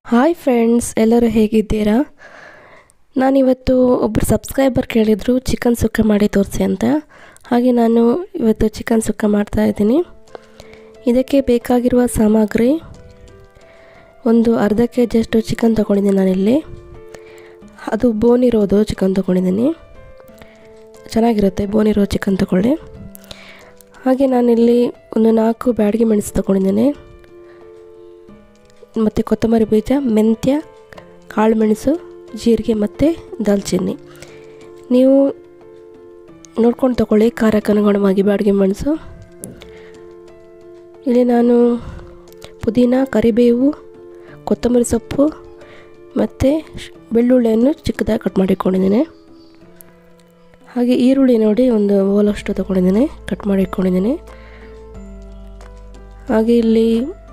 hi friends ಎಲ್ಲರೂ ಹೇಗಿದ್ದೀರಾ ನಾನಿವತ್ತು ಒಬ್ಬರು ಸಬ್ಸ್ಕ್ರೈಬರ್ ಕೇಳಿದರು ಚಿಕನ್ ಸುಕ್ಕ ಮಾಡಿ ತೋರಿಸಿ ಅಂತ ಹಾಗೆ ನಾನು ಇವತ್ತು ಚಿಕನ್ ಸುಕ್ಕ ಮಾಡ್ತಾ ಇದ್ದೀನಿ ಇದಕ್ಕೆ ಬೇಕಾಗಿರುವ ಸಾಮಗ್ರಿ ಒಂದು ಅರ್ಧ ಕೆ ಜಿಯಷ್ಟು ಚಿಕನ್ ತೊಗೊಂಡಿದ್ದೀನಿ ನಾನಿಲ್ಲಿ ಅದು ಬೋನ್ ಇರೋದು ಚಿಕನ್ ತೊಗೊಂಡಿದ್ದೀನಿ ಚೆನ್ನಾಗಿರುತ್ತೆ ಬೋನ್ ಇರೋ ಚಿಕನ್ ತೊಗೊಳ್ಳಿ ಹಾಗೆ ನಾನಿಲ್ಲಿ ಒಂದು ನಾಲ್ಕು ಬ್ಯಾಡಗಿ ಮೆಣಸು ತೊಗೊಂಡಿದ್ದೀನಿ ಮತ್ತು ಕೊತ್ತಂಬರಿ ಬೀಜ ಮೆಂತ್ಯ ಕಾಳು ಮೆಣಸು ಜೀರಿಗೆ ಮತ್ತು ದಾಲ್ಚಿನ್ನಿ ನೀವು ನೋಡ್ಕೊಂಡು ತಗೊಳ್ಳಿ ಖಾರಕ್ಕೆ ಅನುಗುಣವಾಗಿ ಬಾಡಿಗೆ ಮೆಣಸು ಇಲ್ಲಿ ನಾನು ಪುದೀನ ಕರಿಬೇವು ಕೊತ್ತಂಬರಿ ಸೊಪ್ಪು ಮತ್ತು ಬೆಳ್ಳುಳ್ಳಿಯನ್ನು ಚಿಕ್ಕದಾಗಿ ಕಟ್ ಮಾಡಿಟ್ಕೊಂಡಿದ್ದೀನಿ ಹಾಗೆ ಈರುಳ್ಳಿ ನೋಡಿ ಒಂದು ಓಲಷ್ಟು ತೊಗೊಂಡಿದ್ದೀನಿ ಕಟ್ ಮಾಡಿ ಇಟ್ಕೊಂಡಿದ್ದೀನಿ ಹಾಗೆ ಇಲ್ಲಿ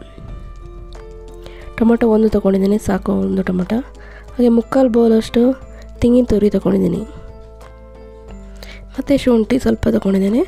ಟೊಮೊಟೊ ಒಂದು ತೊಗೊಂಡಿದ್ದೀನಿ ಸಾಕು ಒಂದು ಟೊಮೊಟೊ ಹಾಗೆ ಮುಕ್ಕಾಲು ಬೌಲಷ್ಟು ತೆಂಗಿನ ತುರಿ ತೊಗೊಂಡಿದ್ದೀನಿ ಮತ್ತು ಶುಂಠಿ ಸ್ವಲ್ಪ ತೊಗೊಂಡಿದ್ದೀನಿ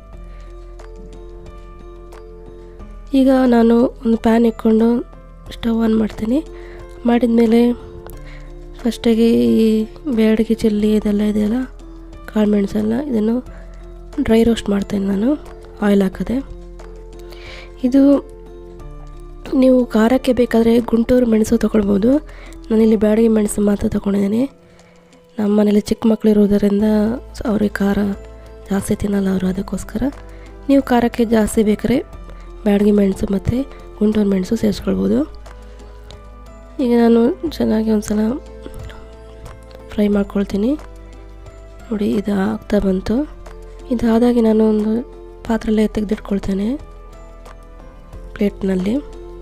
ಈಗ ನಾನು ಒಂದು ಪ್ಯಾನ್ ಇಟ್ಕೊಂಡು ಸ್ಟವ್ ಆನ್ ಮಾಡ್ತೀನಿ ಮಾಡಿದ ಮೇಲೆ ಫಸ್ಟಿಗೆ ಈ ಬ್ಯಾಡಗಿ ಚಿಲ್ಲಿ ಇದೆಲ್ಲ ಇದೆಯಲ್ಲ ಕಾಳು ಮೆಣಸೆಲ್ಲ ಇದನ್ನು ಡ್ರೈ ರೋಸ್ಟ್ ಮಾಡ್ತೇನೆ ನಾನು ಆಯಿಲ್ ಹಾಕದೆ ಇದು ನೀವು ಖಾರಕ್ಕೆ ಬೇಕಾದರೆ ಗುಂಟೂರು ಮೆಣಸು ತೊಗೊಳ್ಬೋದು ನಾನಿಲ್ಲಿ ಬ್ಯಾಡಗಿ ಮೆಣಸು ಮಾತ್ರ ತೊಗೊಂಡಿದ್ದೀನಿ ನಮ್ಮ ಮನೇಲಿ ಚಿಕ್ಕ ಮಕ್ಕಳು ಇರೋದರಿಂದ ಅವ್ರಿಗೆ ಖಾರ ಜಾಸ್ತಿ ತಿನ್ನಲ್ಲ ಅವರು ಅದಕ್ಕೋಸ್ಕರ ನೀವು ಖಾರಕ್ಕೆ ಜಾಸ್ತಿ ಬೇಕಾದ್ರೆ ಬ್ಯಾಡಗಿ ಮೆಣಸು ಮತ್ತು ಗುಂಟೂರು ಮೆಣಸು ಸೇರಿಸ್ಕೊಳ್ಬೋದು ಈಗ ನಾನು ಚೆನ್ನಾಗಿ ಒಂದು ಸಲ ಫ್ರೈ ಮಾಡ್ಕೊಳ್ತೀನಿ ನೋಡಿ ಇದು ಆಗ್ತಾ ಬಂತು ಇದಾದಾಗೆ ನಾನು ಒಂದು ಪಾತ್ರೆಲ್ಲೇ ತೆಗೆದಿಟ್ಕೊಳ್ತೇನೆ ಪ್ಲೇಟ್ನಲ್ಲಿ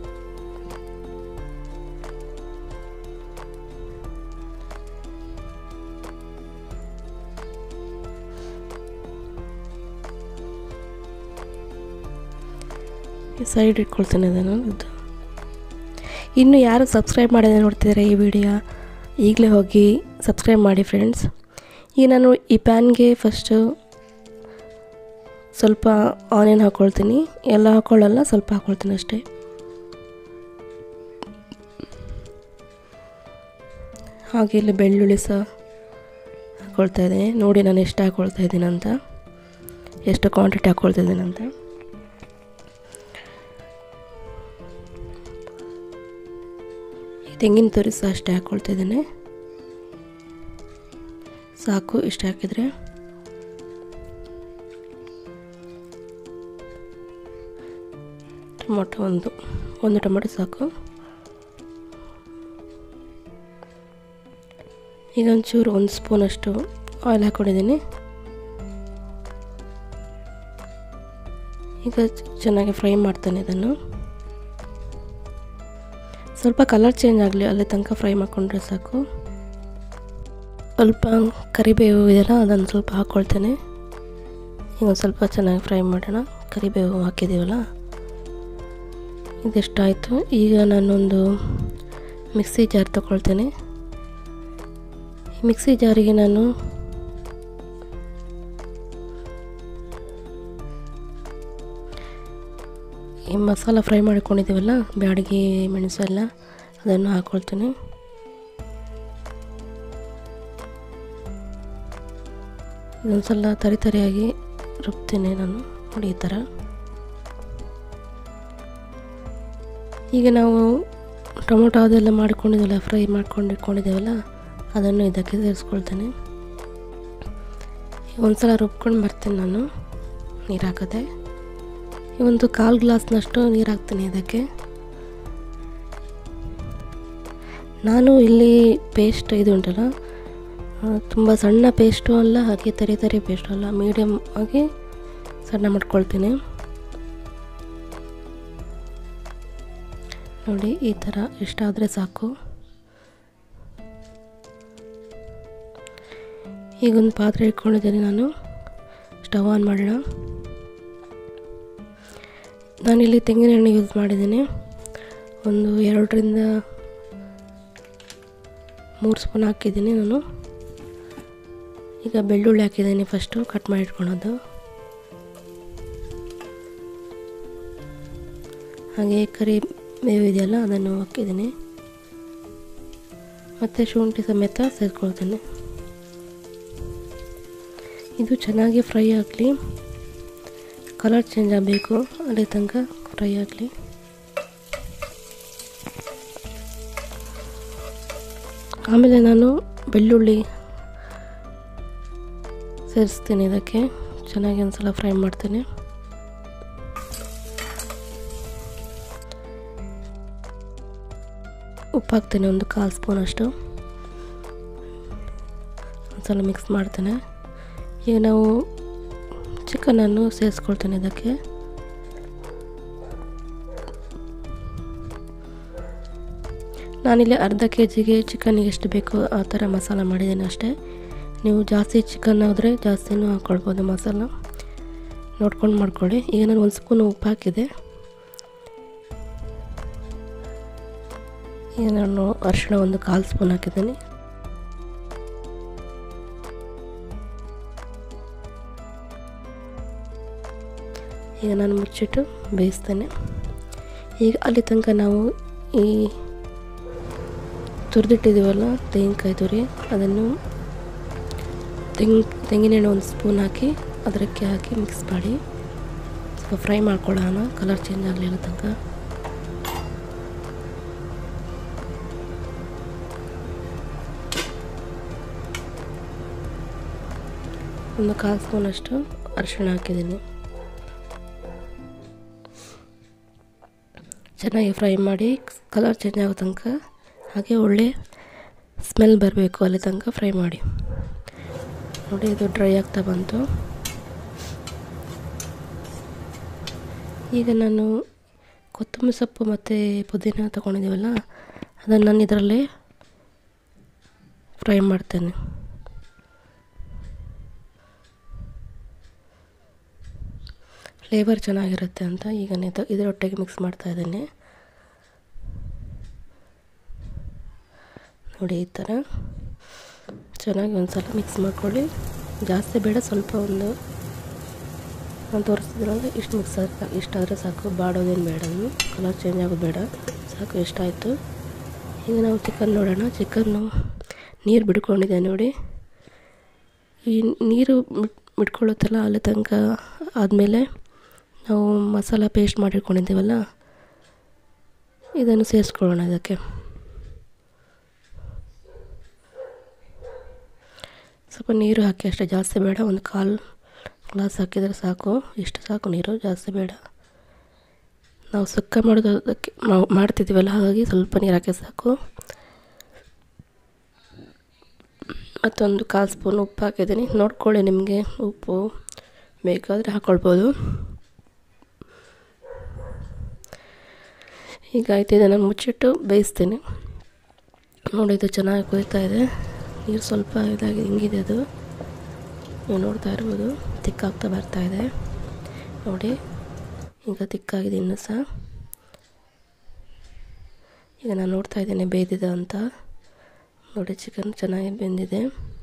ಸೈಡ್ ಇಟ್ಕೊಳ್ತೇನೆ ಅದನ್ನು ಇದು ಇನ್ನು ಯಾರು ಸಬ್ಸ್ಕ್ರೈಬ್ ಮಾಡಿದೆ ನೋಡ್ತಿದ್ದಾರೆ ಈ ವಿಡಿಯೋ ಈಗಲೇ ಹೋಗಿ ಸಬ್ಸ್ಕ್ರೈಬ್ ಮಾಡಿ ಫ್ರೆಂಡ್ಸ್ ಈಗ ನಾನು ಈ ಪ್ಯಾನ್ಗೆ ಫಸ್ಟು ಸ್ವಲ್ಪ ಆನಿಯನ್ ಹಾಕ್ಕೊಳ್ತೀನಿ ಎಲ್ಲ ಹಾಕ್ಕೊಳ್ಳಲ್ಲ ಸ್ವಲ್ಪ ಹಾಕ್ಕೊಳ್ತೀನಿ ಅಷ್ಟೇ ಹಾಗೆ ಇಲ್ಲಿ ಬೆಳ್ಳುಳ್ಳಿ ಸಹ ಹಾಕ್ಕೊಳ್ತಾ ಇದ್ದೀನಿ ನೋಡಿ ನಾನು ಎಷ್ಟು ಹಾಕ್ಕೊಳ್ತಾ ಇದ್ದೀನಿ ಅಂತ ಎಷ್ಟು ಕ್ವಾಂಟಿಟಿ ಹಾಕ್ಕೊಳ್ತಾ ಇದ್ದೀನಿ ಅಂತ ತೆಂಗಿನ ತುರಿ ಸಹ ಅಷ್ಟೇ ಹಾಕ್ಕೊಳ್ತಾ ಇದ್ದೀನಿ ಸಾಕು ಇಷ್ಟು ಹಾಕಿದರೆ ಟೊಮೊಟೊ ಒಂದು ಒಂದು ಟೊಮೊಟೊ ಸಾಕು ಈಗ ಒಂಚೂರು ಒಂದು ಸ್ಪೂನಷ್ಟು ಆಯಿಲ್ ಹಾಕ್ಕೊಂಡಿದ್ದೀನಿ ಈಗ ಚೆನ್ನಾಗಿ ಫ್ರೈ ಮಾಡ್ತಾನೆ ಇದನ್ನು ಸ್ವಲ್ಪ ಕಲರ್ ಚೇಂಜ್ ಆಗಲಿ ಅಲ್ಲಿ ತನಕ ಫ್ರೈ ಮಾಡಿಕೊಂಡ್ರೆ ಸಾಕು ಸ್ವಲ್ಪ ಕರಿಬೇವು ಇದೆಯಲ್ಲ ಅದನ್ನು ಸ್ವಲ್ಪ ಹಾಕ್ಕೊಳ್ತೇನೆ ಈಗ ಒಂದು ಸ್ವಲ್ಪ ಚೆನ್ನಾಗಿ ಫ್ರೈ ಮಾಡೋಣ ಕರಿಬೇವು ಹಾಕಿದ್ದೀವಲ್ಲ ಇದೆಷ್ಟಾಯಿತು ಈಗ ನಾನೊಂದು ಮಿಕ್ಸಿ ಜಾರ್ ತೊಗೊಳ್ತೇನೆ ಈ ಮಿಕ್ಸಿ ಜಾರಿಗೆ ನಾನು ಈ ಮಸಾಲ ಫ್ರೈ ಮಾಡ್ಕೊಂಡಿದ್ದೀವಲ್ಲ ಬ್ಯಾಡಗಿ ಮೆಣಸು ಎಲ್ಲ ಅದನ್ನು ಹಾಕ್ಕೊಳ್ತೀನಿ ಇದೊಂದು ಸಲ ತರಿ ತರಿಯಾಗಿ ರುಬ್ತೀನಿ ನಾನು ನೋಡಿ ಈ ಥರ ಈಗ ನಾವು ಟೊಮೊಟೊ ಅದೆಲ್ಲ ಮಾಡ್ಕೊಂಡಿದ್ದೀವಲ್ಲ ಫ್ರೈ ಮಾಡ್ಕೊಂಡು ಇಟ್ಕೊಂಡಿದ್ದೇವಲ್ಲ ಅದನ್ನು ಇದಕ್ಕೆ ಸೇರಿಸ್ಕೊಳ್ತೇನೆ ಒಂದು ಸಲ ರುಬ್ಕೊಂಡು ಬರ್ತೀನಿ ನಾನು ನೀರು ಹಾಕದೆ ಒಂದು ಕಾಲು ಗ್ಲಾಸ್ನಷ್ಟು ನೀರು ಹಾಕ್ತೀನಿ ಇದಕ್ಕೆ ನಾನು ಇಲ್ಲಿ ಪೇಸ್ಟ್ ಇದು ಉಂಟಲ್ಲ ತುಂಬ ಸಣ್ಣ ಪೇಸ್ಟು ಅಲ್ಲ ಹಾಗೆ ತರಿ ತರಿ ಪೇಸ್ಟು ಅಲ್ಲ ಮೀಡಿಯಮ್ ಆಗಿ ಸಣ್ಣ ಮಾಡ್ಕೊಳ್ತೀನಿ ನೋಡಿ ಈ ಥರ ಇಷ್ಟಾದರೆ ಸಾಕು ಈಗೊಂದು ಪಾತ್ರೆ ಇಟ್ಕೊಂಡಿದ್ದೀನಿ ನಾನು ಸ್ಟವ್ ಆನ್ ಮಾಡೋಣ ನಾನಿಲ್ಲಿ ತೆಂಗಿನ ಎಣ್ಣೆ ಯೂಸ್ ಮಾಡಿದ್ದೀನಿ ಒಂದು ಎರಡರಿಂದ ಮೂರು ಸ್ಪೂನ್ ಹಾಕಿದ್ದೀನಿ ನಾನು ಈಗ ಬೆಳ್ಳುಳ್ಳಿ ಹಾಕಿದ್ದೀನಿ ಫಸ್ಟು ಕಟ್ ಮಾಡಿ ಇಟ್ಕೊಳೋದು ಹಾಗೆ ಕರಿ ಮೇವು ಇದೆಯಲ್ಲ ಅದನ್ನು ಹಾಕಿದ್ದೀನಿ ಮತ್ತು ಶುಂಠಿ ಸಮೇತ ಸೇರಿಸ್ಕೊಳ್ತೀನಿ ಇದು ಚೆನ್ನಾಗಿ ಫ್ರೈ ಆಗಲಿ ಕಲರ್ ಚೇಂಜ್ ಆಗಬೇಕು ಅಲ್ಲಿ ತನಕ ಫ್ರೈ ಆಗಲಿ ಆಮೇಲೆ ನಾನು ಬೆಳ್ಳುಳ್ಳಿ ಸೇರಿಸ್ತೀನಿ ಇದಕ್ಕೆ ಚೆನ್ನಾಗಿ ಒಂದ್ಸಲ ಫ್ರೈ ಮಾಡ್ತೀನಿ ಉಪ್ಪು ಹಾಕ್ತೀನಿ ಒಂದು ಕಾಲು ಸ್ಪೂನ್ ಅಷ್ಟು ಒಂದ್ಸಲ ಮಿಕ್ಸ್ ಮಾಡ್ತೇನೆ ಈಗ ನಾವು ಚಿಕನನ್ನು ಸೇರಿಸ್ಕೊಳ್ತೇನೆ ಇದಕ್ಕೆ ನಾನಿಲ್ಲಿ ಅರ್ಧ ಕೆ ಜಿಗೆ ಚಿಕನ್ನಿಗೆ ಎಷ್ಟು ಬೇಕೋ ಆ ಥರ ಮಸಾಲ ಮಾಡಿದ್ದೀನಿ ಅಷ್ಟೇ ನೀವು ಜಾಸ್ತಿ ಚಿಕನ್ ಆದರೆ ಜಾಸ್ತಿನೂ ಹಾಕ್ಕೊಳ್ಬೋದು ಮಸಾಲ ನೋಡ್ಕೊಂಡು ಮಾಡ್ಕೊಳ್ಳಿ ಈಗ ನಾನು ಒಂದು ಸ್ಪೂನ್ ಉಪ್ಪು ಹಾಕಿದೆ ಈಗ ನಾನು ಅರಿಶಿಣ ಒಂದು ಕಾಲು ಸ್ಪೂನ್ ಹಾಕಿದ್ದೀನಿ ಈಗ ನಾನು ಮುಚ್ಚಿಟ್ಟು ಬೇಯಿಸ್ತೇನೆ ಈಗ ಅಲ್ಲಿ ತನಕ ನಾವು ಈ ತುರಿದಿಟ್ಟಿದ್ದೀವಲ್ಲ ತೆಂಗಿನಕಾಯಿ ತುರಿ ಅದನ್ನು ತೆಂಗ್ ತೆಂಗಿನೆಣ್ಣೆ ಒಂದು ಸ್ಪೂನ್ ಹಾಕಿ ಅದಕ್ಕೆ ಹಾಕಿ ಮಿಕ್ಸ್ ಮಾಡಿ ಸ್ವಲ್ಪ ಫ್ರೈ ಮಾಡ್ಕೊಳ್ಳೋಣ ಕಲರ್ ಚೇಂಜ್ ಆಗಲಿಲ್ಲ ತನಕ ಒಂದು ಕಾಲು ಸ್ಪೂನಷ್ಟು ಅರಿಶಿಣ ಹಾಕಿದ್ದೀನಿ ಚೆನ್ನಾಗಿ ಫ್ರೈ ಮಾಡಿ ಕಲರ್ ಚೇಂಜ್ ಆಗೋ ತನಕ ಹಾಗೆ ಒಳ್ಳೆ ಸ್ಮೆಲ್ ಬರಬೇಕು ಅಲ್ಲಿ ತನಕ ಫ್ರೈ ಮಾಡಿ ನೋಡಿ ಇದು ಡ್ರೈ ಆಗ್ತಾ ಬಂತು ಈಗ ನಾನು ಕೊತ್ತಂಬರಿ ಸೊಪ್ಪು ಮತ್ತು ಪುದೀನ ತೊಗೊಂಡಿದ್ದೀವಲ್ಲ ಅದನ್ನು ನಾನು ಇದರಲ್ಲೇ ಫ್ರೈ ಮಾಡ್ತೇನೆ ಫ್ಲೇವರ್ ಚೆನ್ನಾಗಿರುತ್ತೆ ಅಂತ ಈಗ ಇದು ಇದರೊಟ್ಟಿಗೆ ಮಿಕ್ಸ್ ಮಾಡ್ತಾ ಇದ್ದೀನಿ ನೋಡಿ ಈ ಥರ ಚೆನ್ನಾಗಿ ಒಂದು ಸಲ ಮಿಕ್ಸ್ ಮಾಡ್ಕೊಳ್ಳಿ ಜಾಸ್ತಿ ಬೇಡ ಸ್ವಲ್ಪ ಒಂದು ನಾನು ತೋರಿಸ್ತಿದ್ರಲ್ಲ ಇಷ್ಟು ಮಿಕ್ಸ್ ಆಗ ಇಷ್ಟಾದರೆ ಸಾಕು ಬಾಡೋದೇನು ಬೇಡ ಕಲರ್ ಚೇಂಜ್ ಆಗೋದು ಬೇಡ ಸಾಕು ಎಷ್ಟಾಯಿತು ಈಗ ನಾವು ಚಿಕನ್ ನೋಡೋಣ ಚಿಕನ್ನು ನೀರು ಬಿಡ್ಕೊಂಡಿದೆ ನೋಡಿ ಈ ನೀರು ಬಿಟ್ ಬಿಟ್ಕೊಳ್ಳುತ್ತಲ್ಲ ಅಲ್ಲಿ ತನಕ ಆದಮೇಲೆ ನಾವು ಮಸಾಲ ಪೇಸ್ಟ್ ಮಾಡಿಟ್ಕೊಂಡಿದ್ದೀವಲ್ಲ ಇದನ್ನು ಸೇರಿಸ್ಕೊಳ್ಳೋಣ ಇದಕ್ಕೆ ಸ್ವಲ್ಪ ನೀರು ಹಾಕಿ ಅಷ್ಟೇ ಜಾಸ್ತಿ ಬೇಡ ಒಂದು ಕಾಲು ಗ್ಲಾಸ್ ಹಾಕಿದರೆ ಸಾಕು ಇಷ್ಟು ಸಾಕು ನೀರು ಜಾಸ್ತಿ ಬೇಡ ನಾವು ಸುಕ್ಕ ಮಾಡೋದಕ್ಕೆ ನಾವು ಮಾಡ್ತಿದ್ದೀವಲ್ಲ ಹಾಗಾಗಿ ಸ್ವಲ್ಪ ನೀರು ಹಾಕಿ ಸಾಕು ಮತ್ತೊಂದು ಕಾಲು ಸ್ಪೂನ್ ಉಪ್ಪು ಹಾಕಿದ್ದೀನಿ ನೋಡ್ಕೊಳ್ಳಿ ನಿಮಗೆ ಉಪ್ಪು ಬೇಕಾದರೆ ಹಾಕ್ಕೊಳ್ಬೋದು ಈಗ ಆಯ್ತು ಇದನ್ನು ಮುಚ್ಚಿಟ್ಟು ಬೇಯಿಸ್ತೀನಿ ನೋಡಿ ಇದು ಚೆನ್ನಾಗಿ ಕುದೀತಾ ಇದೆ ನೀರು ಸ್ವಲ್ಪ ಇದಾಗಿ ಹಿಂಗಿದೆ ಅದು ನೀವು ನೋಡ್ತಾ ಇರ್ಬೋದು ತಿಕ್ಕಾಗ್ತಾ ಬರ್ತಾ ಇದೆ ನೋಡಿ ಈಗ ತಿಕ್ಕಾಗಿದೆ ಇನ್ನೂ ಸಹ ಈಗ ನಾನು ನೋಡ್ತಾ ಇದ್ದೇನೆ ಬೇಯ್ದಿದೆ ಅಂತ ನೋಡಿ ಚಿಕನ್ ಚೆನ್ನಾಗಿ ಬೆಂದಿದೆ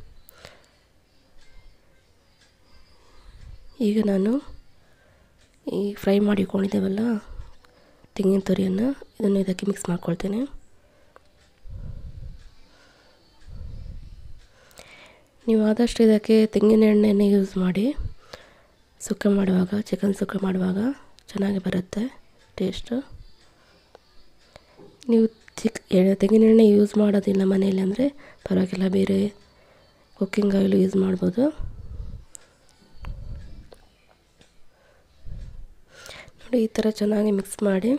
ಈಗ ನಾನು ಈ ಫ್ರೈ ಮಾಡಿಕೊಂಡಿದ್ದೇವಲ್ಲ ತೆಂಗಿನ ತುರಿಯನ್ನು ಇದನ್ನು ಇದಕ್ಕೆ ಮಿಕ್ಸ್ ಮಾಡ್ಕೊಳ್ತೇನೆ ನೀವು ಆದಷ್ಟು ಇದಕ್ಕೆ ತೆಂಗಿನ ಎಣ್ಣೆನೇ ಯೂಸ್ ಮಾಡಿ ಸುಕ್ಕ ಮಾಡುವಾಗ ಚಿಕನ್ ಸುಕ್ಕ ಮಾಡುವಾಗ ಚೆನ್ನಾಗಿ ಬರುತ್ತೆ ಟೇಸ್ಟು ನೀವು ಚಿಕ್ ತೆಂಗಿನ ಎಣ್ಣೆ ಯೂಸ್ ಮಾಡೋದಿಲ್ಲ ಮನೆಯಲ್ಲಿ ಅಂದರೆ ಪರವಾಗಿಲ್ಲ ಬೇರೆ ಕುಕ್ಕಿಂಗ್ ಆಯಿಲ್ ಯೂಸ್ ಮಾಡ್ಬೋದು ನೋಡಿ ಈ ಥರ ಚೆನ್ನಾಗಿ ಮಿಕ್ಸ್ ಮಾಡಿ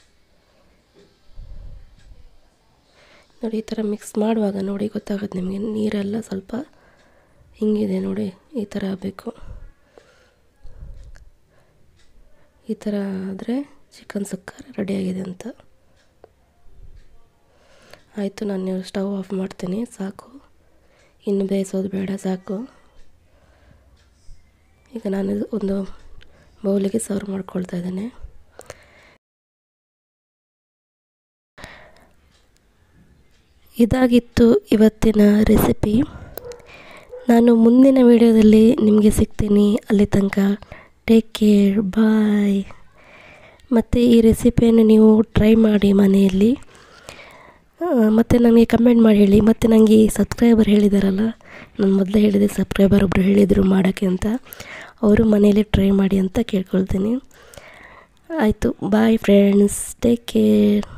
ನೋಡಿ ಈ ಥರ ಮಿಕ್ಸ್ ಮಾಡುವಾಗ ನೋಡಿ ಗೊತ್ತಾಗುತ್ತೆ ನಿಮಗೆ ನೀರೆಲ್ಲ ಸ್ವಲ್ಪ ಹಿಂಗಿದೆ ನೋಡಿ ಈ ಥರ ಆಗಬೇಕು ಈ ಥರ ಆದರೆ ಚಿಕನ್ ಸುಕ್ಕ ರೆಡಿಯಾಗಿದೆ ಅಂತ ಆಯಿತು ನಾನು ಸ್ಟವ್ ಆಫ್ ಮಾಡ್ತೀನಿ ಸಾಕು ಇನ್ನು ಬೇಯಿಸೋದು ಬೇಡ ಸಾಕು ಈಗ ನಾನು ಒಂದು ಬೌಲಿಗೆ ಸರ್ವ್ ಮಾಡ್ಕೊಳ್ತಾ ಇದ್ದೇನೆ ಇದಾಗಿತ್ತು ಇವತ್ತಿನ ರೆಸಿಪಿ ನಾನು ಮುಂದಿನ ವಿಡಿಯೋದಲ್ಲಿ ನಿಮಗೆ ಸಿಗ್ತೀನಿ ಅಲ್ಲಿ ತನಕ ಟೇಕ್ ಕೇರ್ ಬಾಯ್ ಮತ್ತು ಈ ರೆಸಿಪಿಯನ್ನು ನೀವು ಟ್ರೈ ಮಾಡಿ ಮನೆಯಲ್ಲಿ ಮತ್ತು ನನಗೆ ಕಮೆಂಟ್ ಮಾಡಿ ಹೇಳಿ ಮತ್ತು ನನಗೆ ಈ ಸಬ್ಸ್ಕ್ರೈಬರ್ ಹೇಳಿದಾರಲ್ಲ ನಾನು ಮೊದಲೇ ಹೇಳಿದೆ ಸಬ್ಸ್ಕ್ರೈಬರ್ ಒಬ್ಬರು ಹೇಳಿದರು ಮಾಡೋಕ್ಕೆ ಅಂತ ಅವರು ಮನೇಲಿ ಟ್ರೈ ಮಾಡಿ ಅಂತ ಕೇಳ್ಕೊಳ್ತೀನಿ ಆಯಿತು ಬಾಯ್ ಫ್ರೆಂಡ್ಸ್ ಟೇಕ್ ಕೇರ್